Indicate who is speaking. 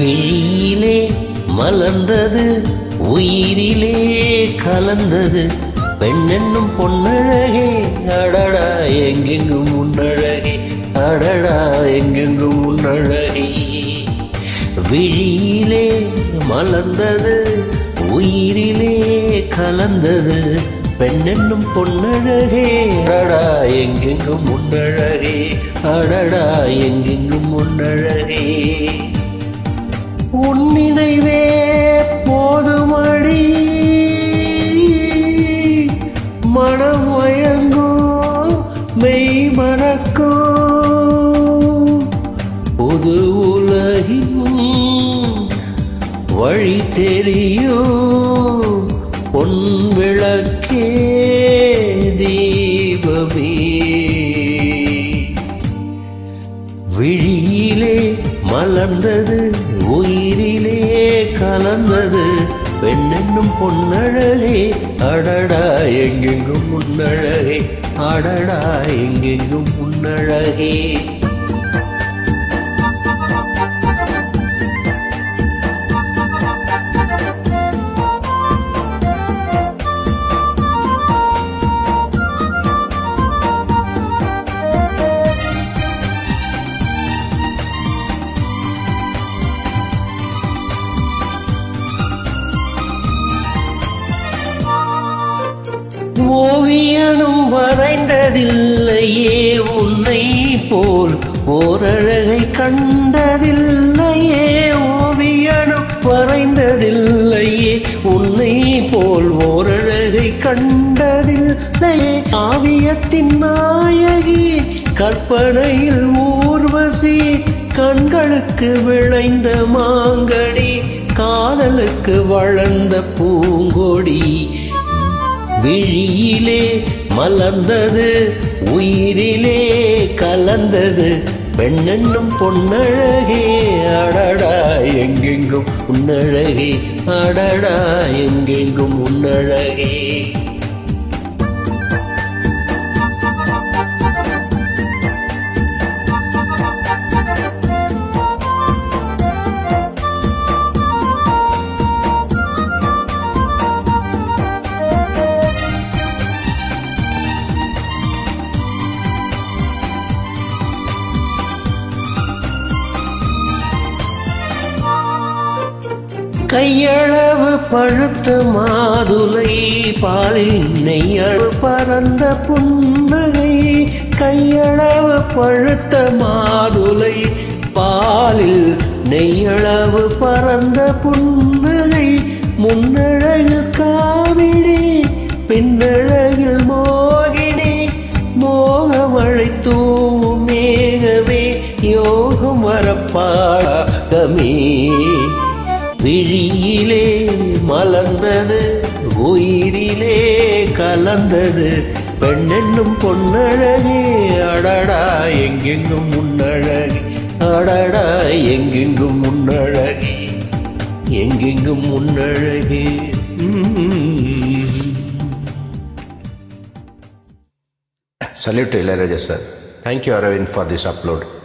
Speaker 1: விழியிலே மலர்ந்தது உயிரிலே கலந்தது பெண்ணென்னும் பொன்னழகே அடடா எங்கெங்கும் உன்னழகே அடடா எங்கெங்கும் உன்னழகே விழியிலே மலர்ந்தது உயிரிலே கலந்தது பெண்ணென்னும் பொன்னழகே அடடா எங்கெங்கும் முன்னழகே அடடா எங்கெங்கும் முன்னழகே உன் நினைவே போதுமடி மனம் மயங்கும் மெய் மறக்கும் புது உலகின் வழி தெரியும் பொன் விளக்கே தீபமே விழியிலே மலர்ந்தது உயிரிலே கலந்தது பெண்ணென்னும் பொன்னழகே அடடா எங்கெங்கும் முன்னழகே அடடா எங்கெங்கும் முன்னழகே ஓவியனும் வரைந்ததில்லையே உன்னை போல் ஓரழகை கண்டதில்லையே ஓவியனும் வரைந்ததில்லையே உன்னை போல் ஓரழகை கண்டதில்லையே ஆவியத்தின் நாயகி கற்பனையில் ஊர்வசி கண்களுக்கு விளைந்த மாங்கடி காதலுக்கு வளர்ந்த பூங்கொடி விழியிலே மலர்ந்தது உயிரிலே கலந்தது பெண்ணென்னும் பொன்னழகே அடடா எங்கெங்கும் உன்னழகே அடடா எங்கெங்கும் உன்னழகே கையளவு பழுத்த மாதுளை பாலில் நெய்யளவு பறந்த புன்னகை கையளவு பழுத்த மாதுளை பாலில் நெய்யளவு பறந்த புன்னகை முன்னழகு காவிடி பின்னழகில் மோகினி மோகமழை தூவும் மேகமே யோகம் வரப்பாகமே விழியிலே மலர்ந்தது உயிரிலே கலந்தது பெண்ணென்னும் பொன்னழகே அடடா எங்கெங்கும் முன்னழகே அடடா எங்கெங்கும் முன்னழகே எங்கெங்கும் முன்னழகே
Speaker 2: Salute to Ilayaraja sir. Thank you Aravind for this upload.